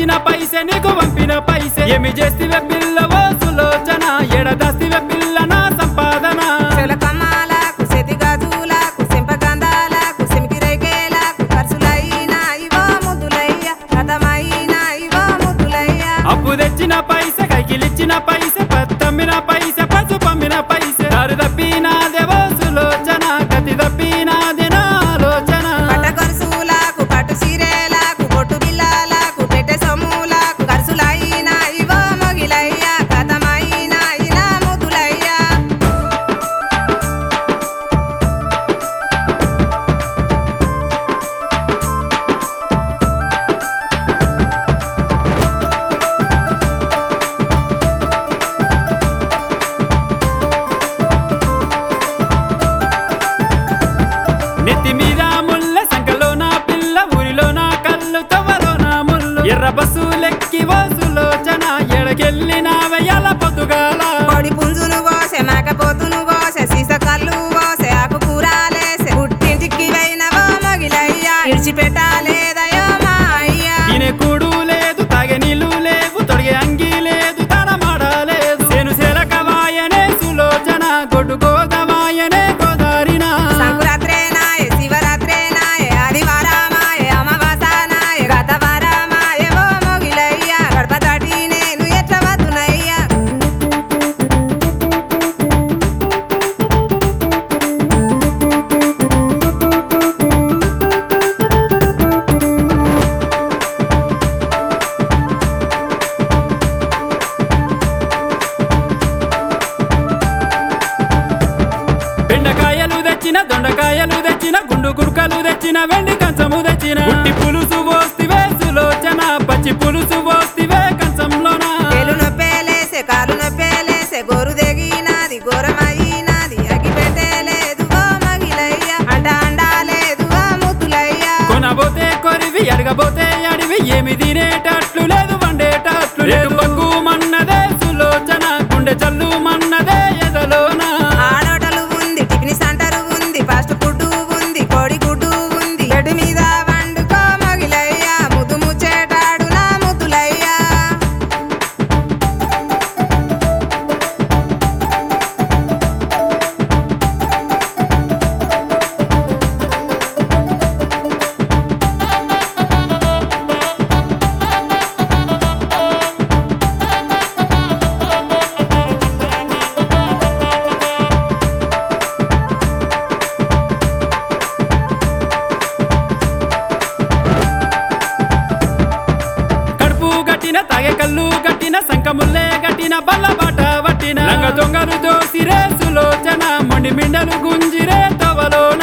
తెచ్చిన పైసే నీకు పంపిన పైసే ఏమి చేస్తివే పిల్ల ఓ సులోచన ఎడదాస్తివే పిల్ల నా సంపాదన చెలకమ్మాలకు సెతి గాజులకు సెంపగంధాలకు సెమికిరేకేలకు ఖర్చులైన ఇవో ముద్దులయ్య కథమైన ఇవో ముద్దులయ్య అప్పు తెచ్చిన పైసే కైకిలిచ్చిన పైసే పత్తమ్మిన పైసే పసు పమ్మిన పైసే దారి తప్పినాదేవో సులోచన గతి తప్పినాది నా ఆలోచన పట్ట గొలుసులకు పట్టు సీరేలకు పొట్టు బిల్లాలకు పెట్టె సొమ్ములకు ఖర్చులైన ఇవో మొగిలయ్య కథమైన ఇలా ముద్దులయ్య నెత్తి మీద ముళ్ళ సంకలో నా పిల్ల ఊరిలో నా కళ్ళు తవ్వలో నా ముళ్ళు ఎర్ర బస్సు లెక్కి ఓ సులోచన ఎడకెళ్ళిన వెయ్యాల పొద్దుగాల పొడి పుంజును కోసే మేకపోతును కోసే సీస కళ్ళు కోసే ఆకు కూరాలేసే పుట్టింటికి పోయినవో మొగిలయ్య ఇడిచిపెట్టాలేదయో మా అయ్యా తినే కూడు లేదు తాగే నీళ్ళు లేవు తొడిగే అంగి లేదు తడమాడ లేదు సేను సెలకవాయనే సులోచన గొడ్డు గోదవాయనే గోదారిన సంకురాత్రేనాయ శివరాత్రేనాయ ఆదివారమాయ అమావాసనాయ గతవారమాయ ఓ మొగిలయ్య గడప దాటి నేను ఎట్ల వద్దునయ్యా బెండకాయలు తెచ్చిన దొండకాయలు తెచ్చిన గుండు గుడుకలు తెచ్చిన వెండి కంచము తెచ్చిన ఉట్టి పులుసు పోస్తివే సులోచన పచ్చి పులుసు పోస్తివే కంచంలోన పేలు నొప్పేలేసే కాలు నొప్పేలేసే గోరు తెగినాది ఘోరమైనాది అగి పెట్టలేదు ఓ మగిలయ్య అంట అండాలేదు ఓ ముద్దులయ్య కొనబోతే కొరివి అడగబోతే అడివి ఏమి తినేటట్లు లేదు వండేటట్లు లేదు పక్కు మన్నదే సులోచన గుండె చల్లు మన్నదే ఎదలోన ఆడోటలు ఉంది టిఫిన్ సెంటర్ ఉంది ఫాస్ట్ ఫుడ్ ఉంది కోడి గుడ్డు ఉంది బెడ్ మీద వండుకో మగిలయ్య ముద్దు ముచ్చేటాడు నా ముద్దులయ్య కడుపు గట్టిన తాగే కళ్ళు గట్టిన సంకముల్లే గట్టిన బల్ల బాట వట్టిన లంగ దొంగలు దోసిరే సులోచన మొండి మిండలు గుంజిరే తవలోన